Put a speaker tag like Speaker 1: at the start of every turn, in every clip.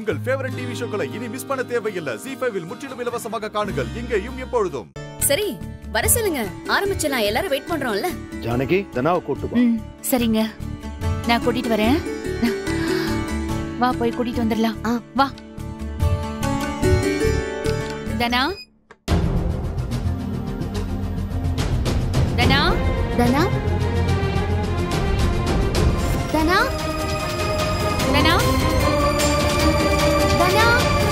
Speaker 1: உங்கள் favourite TV ஷோக்களை இனி miss பண்ண தேவையில்லை ஜி ஃபைவில் முற்றிலும் இலவசமாக காணுங்கள் இங்கேயும் எப்பொழுதும்
Speaker 2: சரி வர சொல்லுங்க ஆரம்பிச்சலாம் எல்லாரும் வெயிட் பண்றோம்ல
Speaker 3: ஜானகி தனாவை கூட்டு வா
Speaker 4: ம் சரிங்க நான் கூட்டிட்டு வரேன் வா போய் கூட்டிட்டு வந்துடலாம்
Speaker 2: ஆ.
Speaker 4: வா தனா தனா
Speaker 2: தனா தனா
Speaker 4: தனா
Speaker 2: தனா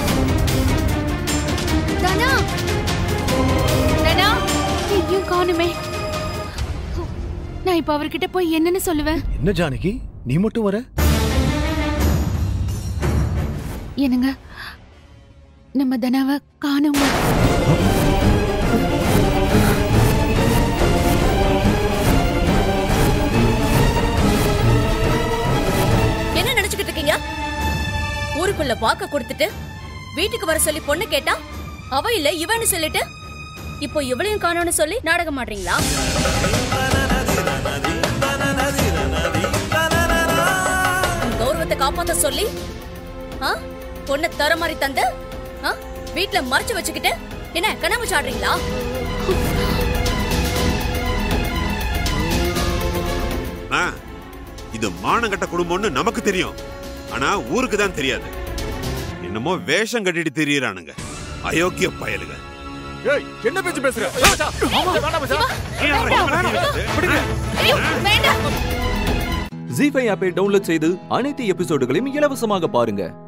Speaker 2: தனா
Speaker 4: தனா எங்கேயும் காணுமே நான் இப்ப அவர்கிட்ட போய் என்னன்னு சொல்லுவேன்
Speaker 3: என்ன ஜானகி நீ மட்டும் வர
Speaker 4: என்னங்க நம்ம தனாவை காணுங்க
Speaker 2: என்ன நினைச்சுக்கிட்டு இருக்கீங்க ஊருக்குள்ள வாக்க கொடுத்துட்டு வீட்டுக்கு வர சொல்லி பொண்ணு கேட்டா அவ இல்ல இவன்னு சொல்லிட்டு இப்போ இவளையும் காணோம்னு சொல்லி நாடகம் ஆடுறீங்களா உன் கௌரவத்தை காப்பாத்த சொல்லி ஆ பொண்ணை தர மாதிரி தந்து ஆ வீட்ல மறைச்சு வச்சுக்கிட்டு என்ன கனவு சாடுறீங்களா
Speaker 5: ஆ, இது மானங்கட்ட குடும்பம்னு நமக்கு தெரியும் ஆனா ஊருக்கு தான் தெரியாது என்னமோ வேஷம் கட்டிட்டு தெரியறானுங்க அயோக்கிய பயலுங்க
Speaker 1: ஏய் என்ன பேச்சு பேசுற
Speaker 2: வேண்டாம்
Speaker 6: ஜி ஃபைவ் ஆப்பை டவுன்லோட் செய்து அனைத்து எபிசோடுகளையும் இலவசமாக பாருங்க